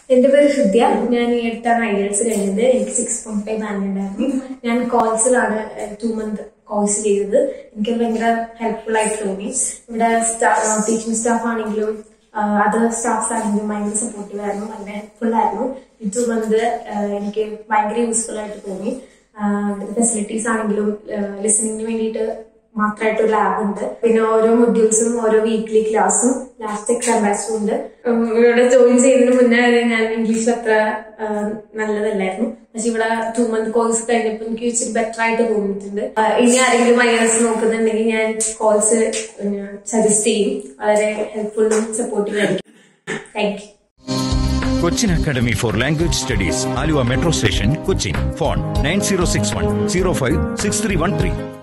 എന്റെ പേര് ഹൃദ്യ ഞാൻ ഈ അടുത്താണ് ഐഡിയൽസ് കഴിഞ്ഞത് എനിക്ക് സിക്സ് പോയിന്റ് ഫൈവ് ബാൻഡ് ഉണ്ടായിരുന്നു ഞാൻ കോഴ്സിലാണ് ടു മന്ത് കോഴ്സ് ചെയ്തത് എനിക്ക് ഭയങ്കര ഹെൽപ്ഫുൾ ആയിട്ട് തോന്നി ഇവിടെ ടീച്ചിങ് സ്റ്റാഫ് ആണെങ്കിലും അതർ സ്റ്റാഫ്സ് ആണെങ്കിലും ഭയങ്കര സപ്പോർട്ടീവ് ആയിരുന്നു ഭയങ്കര ഹെൽപ്ഫുൾ ആയിരുന്നു ഈ ടു മന്ത് എനിക്ക് ഭയങ്കര യൂസ്ഫുൾ ആയിട്ട് തോന്നി ഫെസിലിറ്റീസ് ആണെങ്കിലും ലിസണിങ്ങിന് വേണ്ടിയിട്ട് മാത്രമായിട്ട് ഒരു ലാബ് ഉണ്ട് പിന്നെ ഓരോ മൊഡ്യൂൾസും ഓരോ വീക്ക്ലി ക്ലാസ്സും ലാസ്റ്റ് എക്സാം ബാച്ചും ഉണ്ട് ഉം, ഇവിടെ ജോയിൻ ചെയ്യുന്നതിന് മുന്നേ വരെ ഞാൻ ഇംഗ്ലീഷ് അത്ര ആ, നല്ലതല്ലായിരുന്നു പക്ഷെ ഇവിടെ ടു മന്ത് കോഴ്സ് കഴിഞ്ഞപ്പോൾ എനിക്ക് ഇച്ചിരി ബെറ്റർ ആയിട്ട് തോന്നിയിട്ടുണ്ട് ആ, ഇനി ആരെങ്കിലും ഐ എസ് നോക്കുന്നുണ്ടെങ്കിൽ ഞാൻ കോഴ്സ് സജസ്റ്റ് ചെയ്യും വളരെ ഹെൽപ്ഫുള്ളും സപ്പോർട്ടീവ് ആയിരിക്കും thank you Cochin academy for language studies Aluva metro station Cochin phone nine zero six one zero five six three one three